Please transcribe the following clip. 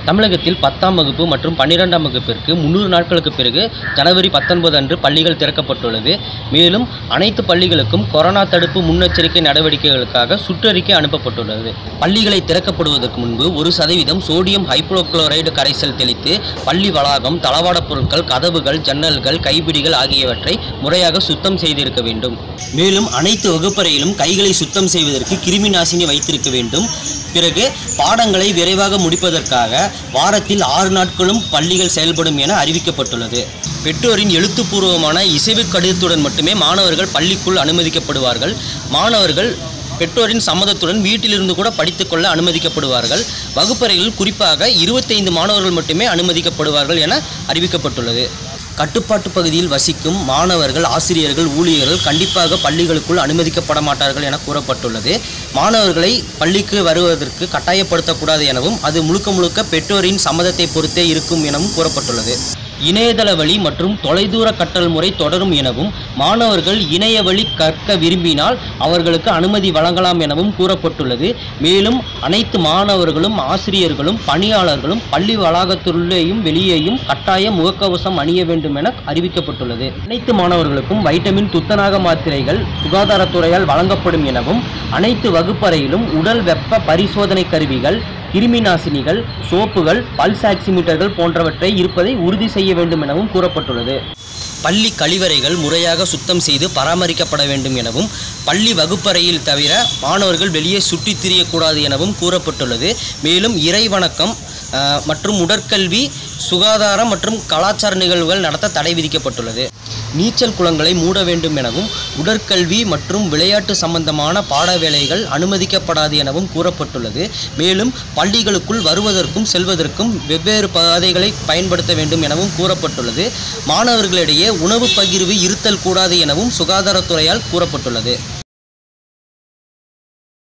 தமிழகத்தில் பத்தாம் வகுப்பு மற்றும் பன்னிரெண்டாம் வகுப்பிற்கு முந்நூறு நாட்களுக்கு பிறகு ஜனவரி பத்தொன்பது அன்று பள்ளிகள் திறக்கப்பட்டுள்ளது மேலும் அனைத்து பள்ளிகளுக்கும் கொரோனா தடுப்பு முன்னெச்சரிக்கை நடவடிக்கைகளுக்காக சுற்றறிக்கை அனுப்பப்பட்டுள்ளது பள்ளிகளை திறக்கப்படுவதற்கு முன்பு ஒரு சதவீதம் சோடியம் ஹைப்ரோகுளோரைடு கரைசல் தெளித்து பள்ளி வளாகம் தளவாடப் பொருட்கள் கதவுகள் ஜன்னல்கள் கைப்பிடிகள் ஆகியவற்றை முறையாக சுத்தம் செய்திருக்க வேண்டும் மேலும் அனைத்து வகுப்பறையிலும் கைகளை சுத்தம் செய்வதற்கு கிருமி நாசினி வைத்திருக்க வேண்டும் பிறகு பாடங்களை விரைவாக முடிப்பதற்காக வாரத்தில் ஆறு நாட்களும் பள்ளிகள் செயல்படும் என அறிவிக்கப்பட்டுள்ளது பெற்றோரின் எழுத்துப்பூர்வமான இசைவு கடிதத்துடன் மட்டுமே மாணவர்கள் பள்ளிக்குள் அனுமதிக்கப்படுவார்கள் மாணவர்கள் பெற்றோரின் சம்மதத்துடன் வீட்டிலிருந்து கூட படித்துக்கொள்ள அனுமதிக்கப்படுவார்கள் வகுப்பறையில் குறிப்பாக இருபத்தைந்து மாணவர்கள் மட்டுமே அனுமதிக்கப்படுவார்கள் என அறிவிக்கப்பட்டுள்ளது கட்டுப்பாட்டு பகுதியில் வசிக்கும் மாணவர்கள் ஆசிரியர்கள் ஊழியர்கள் கண்டிப்பாக பள்ளிகளுக்குள் அனுமதிக்கப்பட மாட்டார்கள் என கூறப்பட்டுள்ளது மாணவர்களை பள்ளிக்கு வருவதற்கு கட்டாயப்படுத்தக்கூடாது எனவும் அது முழுக்க முழுக்க பெற்றோரின் சம்மதத்தை பொறுத்தே இருக்கும் எனவும் கூறப்பட்டுள்ளது இணையதள வழி மற்றும் தொலைதூர கற்றல் முறை தொடரும் எனவும் மாணவர்கள் இணைய வழி கற்க விரும்பினால் அவர்களுக்கு அனுமதி வழங்கலாம் எனவும் கூறப்பட்டுள்ளது மேலும் அனைத்து மாணவர்களும் ஆசிரியர்களும் பணியாளர்களும் பள்ளி வளாகத்திலுள்ளேயும் வெளியேயும் கட்டாய முகக்கவசம் அணிய வேண்டும் என அறிவிக்கப்பட்டுள்ளது அனைத்து மாணவர்களுக்கும் வைட்டமின் துத்தநாக மாத்திரைகள் சுகாதாரத்துறையால் வழங்கப்படும் எனவும் அனைத்து வகுப்பறையிலும் உடல் வெப்ப பரிசோதனை கருவிகள் கிருமி நாசினிகள் சோப்புகள் பல்ஸ் ஆக்சிமீட்டர்கள் போன்றவற்றை இருப்பதை உறுதி செய்ய வேண்டும் எனவும் கூறப்பட்டுள்ளது பள்ளி கழிவறைகள் முறையாக சுத்தம் செய்து பராமரிக்கப்பட வேண்டும் எனவும் பள்ளி வகுப்பறையில் தவிர மாணவர்கள் வெளியே சுற்றித் திரியக்கூடாது எனவும் கூறப்பட்டுள்ளது மேலும் இறை வணக்கம் அஹ், மற்றும் உடற்கல்வி சுகாதாரம் மற்றும் கலாச்சார நிகழ்வுகள் நடத்த தடை விதிக்கப்பட்டுள்ளது நீச்சல் குளங்களை மூட வேண்டும் எனவும் உடற்கல்வி மற்றும் விளையாட்டு சம்பந்தமான பாட வேலைகள் அனுமதிக்கப்படாது எனவும் கூறப்பட்டுள்ளது மேலும் பள்ளிகளுக்குள் வருவதற்கும் செல்வதற்கும் வெவ்வேறு பாதைகளை பயன்படுத்த வேண்டும் எனவும் கூறப்பட்டுள்ளது மாணவர்களிடையே உணவு பகிர்வு இருத்தல் கூடாது எனவும் சுகாதாரத்துறையால் கூறப்பட்டுள்ளது